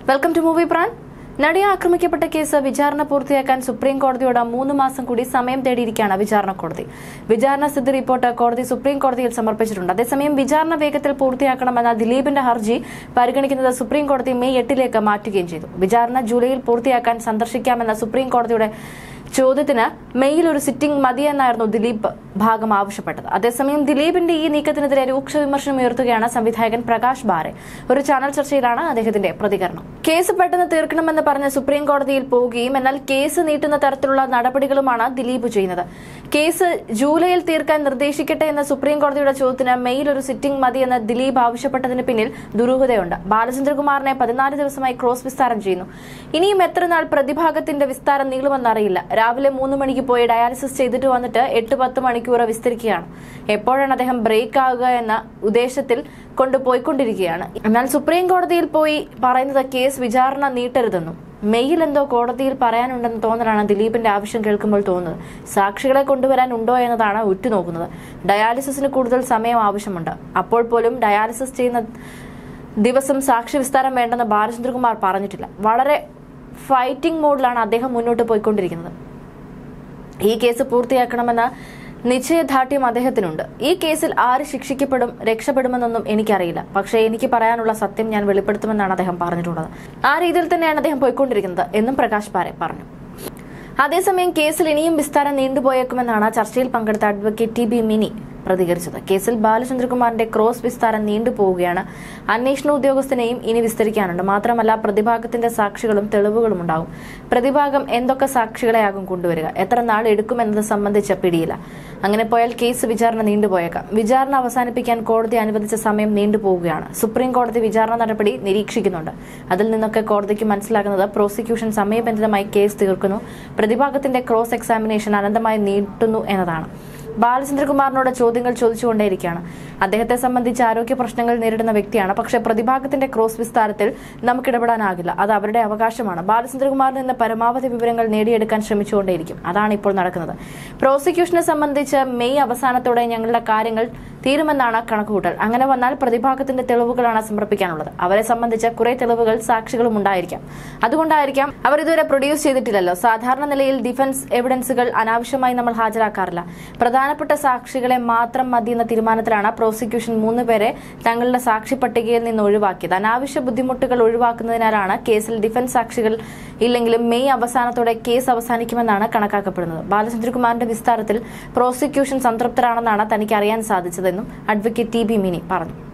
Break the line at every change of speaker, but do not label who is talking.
welcome to movie PRAN നടിയെ ആക്രമിക്കപ്പെട്ട case വിചാരണ പൂർത്തിയാക്കാൻ സുപ്രീം കോടതിയോട് മൂന്ന് മാസം കൂടി സമയം തേടിയിരിക്കുകയാണ് വിചാരണ കോടതി വിചാരണ സ്ഥിതി റിപ്പോർട്ട് കോടതി സുപ്രീം കോടതിയിൽ സമർപ്പിച്ചിട്ടുണ്ട് അതേസമയം വിചാരണ വേഗത്തിൽ പൂർത്തിയാക്കണമെന്ന ദിലീപിന്റെ ഹർജി പരിഗണിക്കുന്നത് സുപ്രീം കോടതി മെയ് എട്ടിലേക്ക് മാറ്റുകയും ചെയ്തു വിചാരണ ജൂലൈയിൽ പൂർത്തിയാക്കാൻ സന്ദർശിക്കാമെന്ന സുപ്രീം കോടതിയുടെ ചോദ്യത്തിന് മെയിൽ ഒരു സിറ്റിംഗ് മതിയെന്നായിരുന്നു ദിലീപ് ഭാഗം ആവശ്യപ്പെട്ടത് അതേസമയം ദിലീപിന്റെ ഈ നീക്കത്തിനെതിരെ രൂക്ഷ വിമർശനം ഉയർത്തുകയാണ് സംവിധായകൻ പ്രകാശ് ബാരെ ഒരു ചാനൽ ചർച്ചയിലാണ് അദ്ദേഹത്തിന്റെ പ്രതികരണം കേസ് പെട്ടെന്ന് തീർക്കണമെന്ന് പറഞ്ഞ് സുപ്രീം കോടതിയിൽ പോവുകയും എന്നാൽ കേസ് നീട്ടുന്ന തരത്തിലുള്ള നടപടികളുമാണ് ദിലീപ് ചെയ്യുന്നത് കേസ് ജൂലൈയിൽ തീർക്കാൻ നിർദ്ദേശിക്കട്ടെ എന്ന സുപ്രീം കോടതിയുടെ ചോദ്യത്തിന് മെയിൽ ഒരു സിറ്റിംഗ് മതിയെന്ന് ദിലീപ് ആവശ്യപ്പെട്ടതിന് പിന്നിൽ ദുരൂഹതയുണ്ട് ബാലചന്ദ്രകുമാറിനെ പതിനാല് ദിവസമായി ക്രോസ് വിസ്താരം ചെയ്യുന്നു ഇനിയും എത്ര നാൾ പ്രതിഭാഗത്തിന്റെ വിസ്താരം നീളുമെന്നറിയില്ല രാവിലെ മൂന്ന് മണിക്ക് പോയി ഡയാലിസിസ് ചെയ്തിട്ട് വന്നിട്ട് എട്ട് പത്ത് മണിക്കൂർ വിസ്തരിക്കുകയാണ് എപ്പോഴാണ് അദ്ദേഹം ബ്രേക്ക് ആകുക എന്ന ഉദ്ദേശത്തിൽ കൊണ്ടുപോയിക്കൊണ്ടിരിക്കുകയാണ് എന്നാൽ സുപ്രീം കോടതിയിൽ പോയി പറയുന്നത് കേസ് വിചാരണ നീട്ടരുതെന്നും മെയിൽ എന്തോ കോടതിയിൽ പറയാനുണ്ടെന്ന് തോന്നലാണ് ദിലീപിന്റെ ആവശ്യം കേൾക്കുമ്പോൾ തോന്നുന്നത് സാക്ഷികളെ കൊണ്ടുവരാൻ ഉണ്ടോ എന്നതാണ് ഉറ്റുനോക്കുന്നത് ഡയാലിസിസിന് കൂടുതൽ സമയം ആവശ്യമുണ്ട് അപ്പോൾ പോലും ഡയാലിസിസ് ചെയ്യുന്ന ദിവസം സാക്ഷി വിസ്താരം വേണ്ടെന്ന് ബാലചന്ദ്രകുമാർ പറഞ്ഞിട്ടില്ല വളരെ ഫൈറ്റിംഗ് മോഡിലാണ് അദ്ദേഹം മുന്നോട്ട് പോയിക്കൊണ്ടിരിക്കുന്നത് ഈ കേസ് പൂർത്തിയാക്കണമെന്ന നിശ്ചയദാർഢ്യം അദ്ദേഹത്തിനുണ്ട് ഈ കേസിൽ ആര് ശിക്ഷിക്കപ്പെടും രക്ഷപ്പെടുമെന്നൊന്നും എനിക്കറിയില്ല പക്ഷേ എനിക്ക് പറയാനുള്ള സത്യം ഞാൻ വെളിപ്പെടുത്തുമെന്നാണ് അദ്ദേഹം പറഞ്ഞിട്ടുള്ളത് ആ രീതിയിൽ തന്നെയാണ് അദ്ദേഹം പോയിക്കൊണ്ടിരിക്കുന്നത് എന്നും പ്രകാശ് പാരെ പറഞ്ഞു അതേസമയം കേസിൽ ഇനിയും വിസ്താരം നീണ്ടുപോയേക്കുമെന്നാണ് ചർച്ചയിൽ പങ്കെടുത്ത അഡ്വക്കേറ്റ് ടി ബി മിനി പ്രതികരിച്ചത് കേസിൽ ബാലചന്ദ്രകുമാറിന്റെ ക്രോസ് വിസ്താരം നീണ്ടുപോവുകയാണ് അന്വേഷണ ഉദ്യോഗസ്ഥനെയും ഇനി വിസ്തരിക്കാനുണ്ട് മാത്രമല്ല പ്രതിഭാഗത്തിന്റെ സാക്ഷികളും തെളിവുകളും ഉണ്ടാകും പ്രതിഭാഗം എന്തൊക്കെ സാക്ഷികളെയാകും കൊണ്ടുവരിക എത്ര നാൾ എടുക്കുമെന്നത് സംബന്ധിച്ച പിടിയില്ല അങ്ങനെ പോയാൽ കേസ് വിചാരണ നീണ്ടുപോയേക്കാം വിചാരണ അവസാനിപ്പിക്കാൻ കോടതി അനുവദിച്ച സമയം നീണ്ടുപോവുകയാണ് സുപ്രീം കോടതി വിചാരണ നടപടി നിരീക്ഷിക്കുന്നുണ്ട് അതിൽ നിന്നൊക്കെ കോടതിക്ക് മനസ്സിലാക്കുന്നത് പ്രോസിക്യൂഷൻ സമയബന്ധിതമായി കേസ് തീർക്കുന്നു പ്രതിഭാഗത്തിന്റെ ക്രോസ് എക്സാമിനേഷൻ അനന്തമായി നീട്ടുന്നു എന്നതാണ് ബാലചന്ദ്രകുമാറിനോട് ചോദ്യങ്ങൾ ചോദിച്ചുകൊണ്ടേയിരിക്കുകയാണ് അദ്ദേഹത്തെ സംബന്ധിച്ച് ആരോഗ്യ പ്രശ്നങ്ങൾ നേരിടുന്ന വ്യക്തിയാണ് പക്ഷേ പ്രതിഭാഗത്തിന്റെ ക്രോസ് വിസ്താരത്തിൽ നമുക്ക് ഇടപെടാനാകില്ല അത് അവരുടെ അവകാശമാണ് ബാലചന്ദ്രകുമാറിൽ നിന്ന് പരമാവധി വിവരങ്ങൾ നേടിയെടുക്കാൻ ശ്രമിച്ചുകൊണ്ടേയിരിക്കും അതാണ് ഇപ്പോൾ നടക്കുന്നത് പ്രോസിക്യൂഷനെ സംബന്ധിച്ച് മെയ് അവസാനത്തോടെ ഞങ്ങളുടെ കാര്യങ്ങൾ തീരുമെന്നാണ് കണക്കുകൂട്ടൽ അങ്ങനെ വന്നാൽ പ്രതിഭാഗത്തിന്റെ തെളിവുകളാണ് സമർപ്പിക്കാനുള്ളത് അവരെ സംബന്ധിച്ച് കുറെ തെളിവുകൾ സാക്ഷികളും ഉണ്ടായിരിക്കാം അതുകൊണ്ടായിരിക്കാം അവർ ഇതുവരെ പ്രൊഡ്യൂസ് ചെയ്തിട്ടില്ലല്ലോ സാധാരണ നിലയിൽ ഡിഫൻസ് എവിഡൻസുകൾ അനാവശ്യമായി നമ്മൾ ഹാജരാക്കാറില്ല പ്രധാനപ്പെട്ട സാക്ഷികളെ മാത്രം മതി എന്ന തീരുമാനത്തിലാണ് പ്രോസിക്യൂഷൻ മൂന്ന് പേരെ തങ്ങളുടെ സാക്ഷി പട്ടികയിൽ നിന്ന് ഒഴിവാക്കിയത് അനാവശ്യ ബുദ്ധിമുട്ടുകൾ ഒഴിവാക്കുന്നതിനാലാണ് കേസിൽ ഡിഫൻസ് സാക്ഷികൾ ഇല്ലെങ്കിലും മെയ് അവസാനത്തോടെ കേസ് അവസാനിക്കുമെന്നാണ് കണക്കാക്കപ്പെടുന്നത് ബാലചന്ദ്രകുമാറിന്റെ വിസ്താരത്തിൽ പ്രോസിക്യൂഷൻ സംതൃപ്തരാണെന്നാണ് തനിക്ക് അറിയാൻ സാധിച്ചതെന്നും അഡ്വക്കേറ്റ് ടി ബി മിനി പറഞ്ഞു